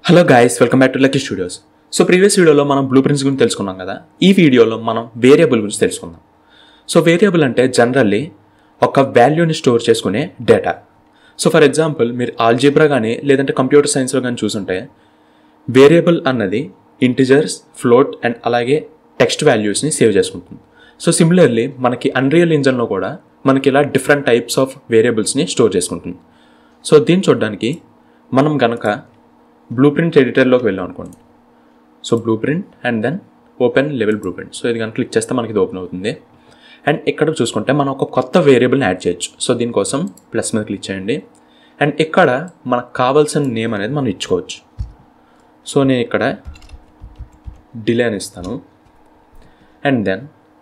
hello guys welcome back to Lucky Studios so previous వీడియోలో మనం blue prints గురించి తెలుసుకున్నాం కదా ఈ వీడియోలో మనం వేరియబుల్ గురించి తెలుసుకుందాం సో వేరియబుల్ అంటే జనరల్లీ ఒక వాల్యూని స్టోర్ చేసుకునే డేటా సో ఫర్ ఎగ్జాంపుల్ మీరు ఆల్జీబ్రా కానీ లేదంటే కంప్యూటర్ సైన్స్లో కానీ చూసుంటే వేరియబుల్ అన్నది ఇంటిజర్స్ ఫ్లోట్ అండ్ అలాగే టెక్స్ట్ వాల్యూస్ని సేవ్ చేసుకుంటుంది సో సిమిలర్లీ మనకి అన్రియల్ ఇంజన్లో కూడా మనకి ఇలా డిఫరెంట్ టైప్స్ ఆఫ్ వేరియబుల్స్ని స్టోర్ చేసుకుంటుంది సో దీన్ని చూడడానికి మనం గనక బ్లూ ప్రింట్ ఎడిటర్లోకి వెళ్ళాం అనుకోండి so blueprint and then open level blueprint so ఇది కనుక క్లిక్ చేస్తే మనకి ఇది ఓపెన్ అవుతుంది అండ్ ఇక్కడ చూసుకుంటే మనం ఒక కొత్త వేరియబుల్ని యాడ్ చేయొచ్చు సో దీనికోసం ప్లస్ మీద క్లిక్ చేయండి అండ్ ఇక్కడ మనకు కావాల్సిన నేమ్ అనేది మనం ఇచ్చుకోవచ్చు సో నేను ఇక్కడ డిలే అని ఇస్తాను అండ్ దెన్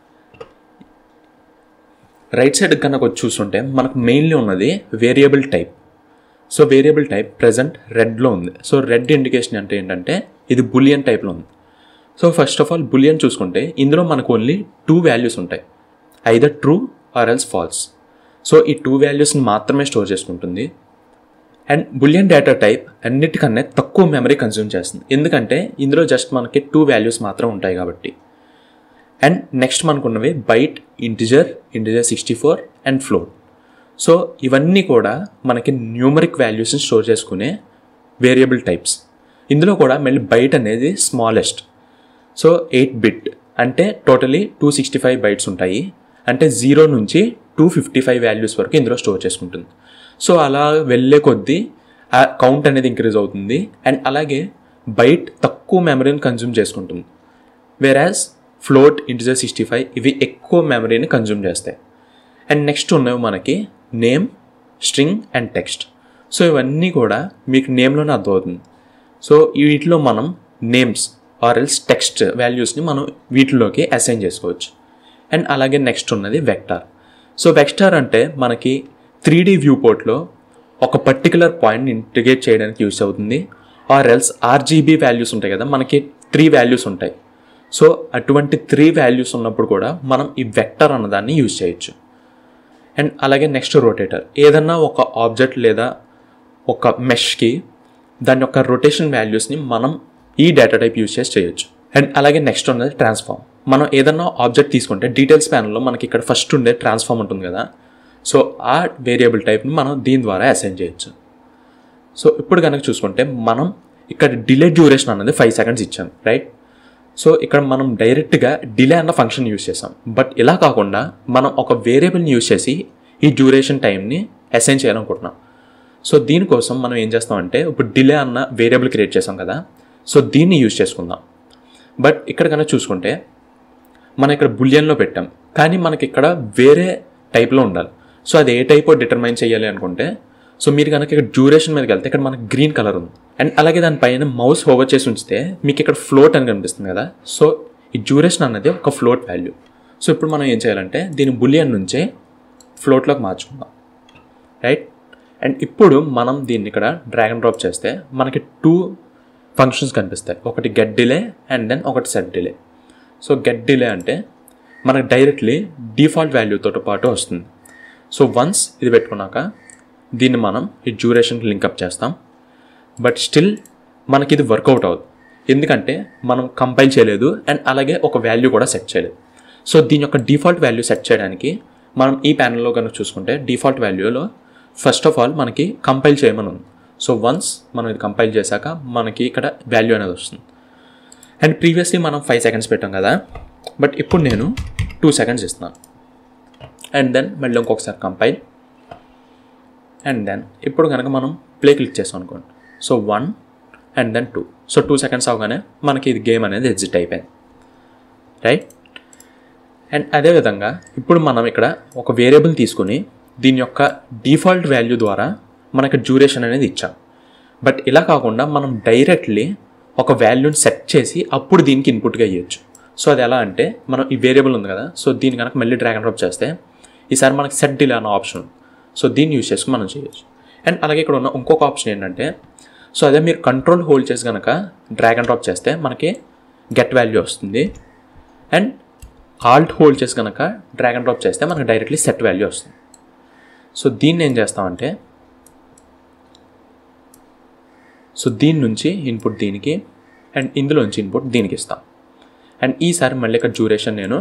రైట్ సైడ్ కనుక వచ్చి చూస్తుంటే మనకు మెయిన్లీ ఉన్నది variable type so variable type present రెడ్లో ఉంది సో రెడ్ ఇండికేషన్ అంటే ఏంటంటే ఇది బులియన్ టైప్లో ఉంది so first of all boolean చూసుకుంటే ఇందులో మనకు ఓన్లీ టూ వాల్యూస్ ఉంటాయి either true or else false so ఈ టూ వాల్యూస్ని మాత్రమే స్టోర్ చేసుకుంటుంది అండ్ బులియన్ డేటా టైప్ అన్నిటికన్నా తక్కువ మెమరీ కన్జ్యూమ్ చేస్తుంది ఎందుకంటే ఇందులో జస్ట్ మనకి టూ వాల్యూస్ మాత్రం ఉంటాయి కాబట్టి అండ్ నెక్స్ట్ మనకున్నవి byte integer integer sixty four and float so ఇవన్నీ కూడా మనకి న్యూమరిక్ వాల్యూస్ని స్టోర్ చేసుకునే వేరియబుల్ టైప్స్ ఇందులో కూడా మళ్ళీ బైట్ అనేది స్మాలెస్ట్ సో ఎయిట్ బిట్ అంటే totally two sixty five bytes ఉంటాయి అంటే జీరో నుంచి టూ ఫిఫ్టీ ఫైవ్ వాల్యూస్ వరకు ఇందులో స్టోర్ చేసుకుంటుంది సో అలా వెళ్ళే కొద్దీ ఆ కౌంట్ అనేది ఇంక్రీజ్ అవుతుంది అండ్ అలాగే బైట్ తక్కువ మెమరీని కన్జ్యూమ్ చేసుకుంటుంది whereas float integer sixty five ఇవి ఎక్కువ మెమరీని కన్జ్యూమ్ చేస్తాయి అండ్ నెక్స్ట్ ఉన్నవి మనకి name string and text so ఇవన్నీ కూడా మీకు నేమ్లోనే అర్థమవుతుంది సో వీటిలో మనం నేమ్స్ ఆర్ ఎల్స్ టెక్స్ట్ వాల్యూస్ని మనం వీటిలోకి అసైన్ చేసుకోవచ్చు అండ్ అలాగే నెక్స్ట్ ఉన్నది వెక్టార్ సో వెక్టార్ అంటే మనకి త్రీ డీ వ్యూ పోర్ట్లో ఒక పర్టికులర్ పాయింట్ని ఇంటిగ్రేట్ చేయడానికి యూస్ అవుతుంది ఆర్ ఎల్స్ ఆర్జీబీ వాల్యూస్ ఉంటాయి కదా మనకి త్రీ వాల్యూస్ ఉంటాయి సో అటువంటి త్రీ వాల్యూస్ ఉన్నప్పుడు కూడా మనం ఈ వెక్టర్ అన్నదాన్ని యూజ్ చేయొచ్చు అండ్ అలాగే నెక్స్ట్ రొటేటర్ ఏదన్నా ఒక ఆబ్జెక్ట్ లేదా ఒక మెష్కి దాని యొక్క రొటేషన్ వాల్యూస్ని మనం ఈ డేటా టైప్ యూజ్ చేసి చేయొచ్చు అండ్ అలాగే నెక్స్ట్ ఉన్నది ట్రాన్స్ఫార్మ్ మనం ఏదన్నా ఆబ్జెక్ట్ తీసుకుంటే డీటెయిల్స్ ప్యానల్లో మనకి ఇక్కడ ఫస్ట్ ఉండే ట్రాన్స్ఫార్మ్ ఉంటుంది కదా సో ఆ వేరియబుల్ టైప్ని మనం దీని ద్వారా అసైన్ చేయొచ్చు సో ఇప్పుడు కనుక చూసుకుంటే మనం ఇక్కడ డిలే డ్యూరేషన్ అన్నది ఫైవ్ సెకండ్స్ ఇచ్చాం రైట్ సో ఇక్కడ మనం డైరెక్ట్గా డిలే అన్న ఫంక్షన్ యూస్ చేసాం బట్ ఇలా కాకుండా మనం ఒక వేరియబుల్ని యూస్ చేసి ఈ డ్యూరేషన్ టైంని అసైన్ చేయాలనుకుంటున్నాం సో దీనికోసం మనం ఏం చేస్తామంటే ఇప్పుడు డిలే అన్న వేరియబుల్ క్రియేట్ చేసాం కదా సో దీన్ని యూజ్ చేసుకుందాం బట్ ఇక్కడ కనుక చూసుకుంటే మనం ఇక్కడ బులియన్లో పెట్టాం కానీ మనకి ఇక్కడ వేరే టైప్లో ఉండాలి సో అది ఏ టైప్ డిటర్మైన్ చేయాలి అనుకుంటే సో మీరు కనుక ఇక్కడ డ్యూరేషన్ మీదకి వెళ్తే ఇక్కడ మనకి గ్రీన్ కలర్ ఉంది అండ్ అలాగే దానిపైన మౌస్ హోవర్ చేసి ఉంచితే మీకు ఇక్కడ ఫ్లోట్ అని కనిపిస్తుంది కదా సో ఈ డ్యూరేషన్ అన్నది ఒక ఫ్లోట్ వాల్యూ సో ఇప్పుడు మనం ఏం చేయాలంటే దీని బులియన్ నుంచే ఫ్లోట్లోకి మార్చుకుందాం రైట్ అండ్ ఇప్పుడు మనం దీన్ని ఇక్కడ డ్రాగన్ డ్రాప్ చేస్తే మనకి టూ ఫంక్షన్స్ కనిపిస్తాయి ఒకటి గెట్ డిలే అండ్ దెన్ ఒకటి set delay so get delay అంటే మనకు డైరెక్ట్లీ డిఫాల్ట్ వాల్యూతో పాటు వస్తుంది సో వన్స్ ఇది పెట్టుకున్నాక దీన్ని మనం ఈ డ్యూరేషన్కి లింకప్ చేస్తాం బట్ స్టిల్ మనకి ఇది వర్కౌట్ అవ్వదు ఎందుకంటే మనం కంపైల్ చేయలేదు అండ్ అలాగే ఒక వాల్యూ కూడా సెట్ చేయలేదు సో దీని యొక్క డిఫాల్ట్ వాల్యూ సెట్ చేయడానికి మనం ఈ ప్యానల్లో కనుక చూసుకుంటే డిఫాల్ట్ వాల్యూలో ఫస్ట్ ఆఫ్ ఆల్ మనకి కంపైల్ చేయమని ఉంది సో వన్స్ మనం ఇది కంపైల్ చేశాక మనకి ఇక్కడ వాల్యూ అనేది వస్తుంది అండ్ ప్రీవియస్లీ మనం ఫైవ్ సెకండ్స్ పెట్టాం కదా బట్ ఇప్పుడు నేను టూ సెకండ్స్ ఇస్తున్నాను అండ్ దెన్ మళ్ళీ ఇంకొకసారి కంపైల్ అండ్ దెన్ ఇప్పుడు కనుక మనం ప్లే క్లిక్ చేస్తాం అనుకోండి so one and then two so two seconds అవగానే మనకి ఇది గేమ్ అనేది ఎగ్జిట్ అయిపోయింది రైట్ అండ్ అదేవిధంగా ఇప్పుడు మనం ఇక్కడ ఒక వేరియబుల్ తీసుకుని దీని యొక్క డిఫాల్ట్ వాల్యూ ద్వారా మనకి డ్యూరేషన్ అనేది ఇచ్చాం బట్ ఇలా కాకుండా మనం డైరెక్ట్లీ ఒక వాల్యూని సెట్ చేసి అప్పుడు దీనికి ఇన్పుట్గా ఇవ్వచ్చు సో అది ఎలా అంటే మనం ఈ వేరియబుల్ ఉంది కదా సో దీన్ని కనుక మళ్ళీ డ్రాగన్ డ్రాప్ చేస్తే ఈసారి మనకి సెట్ డిలే అన్న ఆప్షన్ సో దీన్ని యూజ్ చేసుకుని మనం చేయొచ్చు అండ్ అలాగే ఇక్కడ ఉన్న ఇంకొక ఆప్షన్ ఏంటంటే సో అదే మీరు కంట్రోల్ హోల్డ్ చేసి కనుక డ్రాగ్ అండ్ డ్రాప్ చేస్తే మనకి గెట్ వాల్యూ వస్తుంది అండ్ ఆల్ట్ హోల్డ్ చేసి కనుక డ్రాగ్ అండ్ డ్రాప్ చేస్తే మనకి డైరెక్ట్లీ సెట్ వాల్యూ వస్తుంది సో దీన్ని ఏం చేస్తామంటే సో దీని నుంచి ఇన్పుట్ దీనికి అండ్ ఇందులో నుంచి ఇన్పుట్ దీనికి ఇస్తాం అండ్ ఈసారి మళ్ళీ ఇక్కడ డ్యూరేషన్ నేను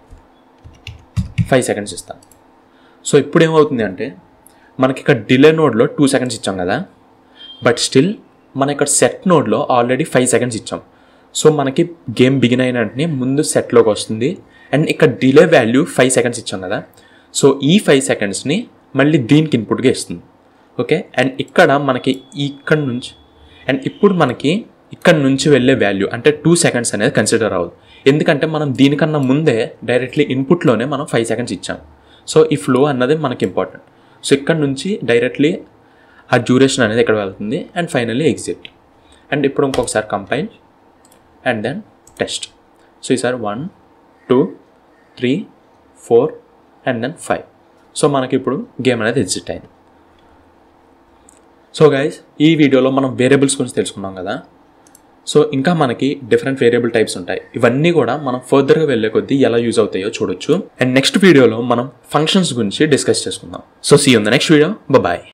ఫైవ్ సెకండ్స్ ఇస్తాను సో ఇప్పుడు ఏమవుతుంది అంటే మనకి ఇక్కడ డిలే నోడ్లో టూ సెకండ్స్ ఇచ్చాం కదా బట్ స్టిల్ మన ఇక్కడ సెట్ నోడ్లో ఆల్రెడీ ఫైవ్ సెకండ్స్ ఇచ్చాం సో మనకి గేమ్ బిగిన్ అయిన వెంటనే ముందు సెట్లోకి వస్తుంది అండ్ ఇక్కడ డిలే వాల్యూ ఫైవ్ సెకండ్స్ ఇచ్చాం కదా సో ఈ ఫైవ్ సెకండ్స్ని మళ్ళీ దీనికి ఇన్పుట్గా ఇస్తుంది ఓకే అండ్ ఇక్కడ మనకి ఇక్కడ నుంచి అండ్ ఇప్పుడు మనకి ఇక్కడ నుంచి వెళ్ళే వాల్యూ అంటే టూ సెకండ్స్ అనేది కన్సిడర్ అవ్వదు ఎందుకంటే మనం దీనికన్నా ముందే డైరెక్ట్లీ ఇన్పుట్లోనే మనం ఫైవ్ సెకండ్స్ ఇచ్చాం సో ఈ ఫ్లో అన్నది మనకి ఇంపార్టెంట్ సో ఇక్కడ నుంచి డైరెక్ట్లీ ఆ డ్యూరేషన్ అనేది ఇక్కడ వెళ్తుంది అండ్ ఫైనల్లీ ఎగ్జిట్ అండ్ ఇప్పుడు ఇంకొకసారి compile and then test so ఈసారి one two three four and then five so మనకి ఇప్పుడు గేమ్ అనేది ఎగ్జిట్ అయింది సో గైస్ ఈ వీడియోలో మనం వేరియబుల్స్ గురించి తెలుసుకున్నాం కదా సో ఇంకా మనకి డిఫరెంట్ వేరియబుల్ టైప్స్ ఉంటాయి ఇవన్నీ కూడా మనం ఫర్దర్గా వెళ్ళే కొద్దీ ఎలా యూజ్ అవుతాయో చూడొచ్చు అండ్ నెక్స్ట్ వీడియోలో మనం ఫంక్షన్స్ గురించి డిస్కస్ చేసుకుందాం సో సీ ఉంది నెక్స్ట్ వీడియో బాయ్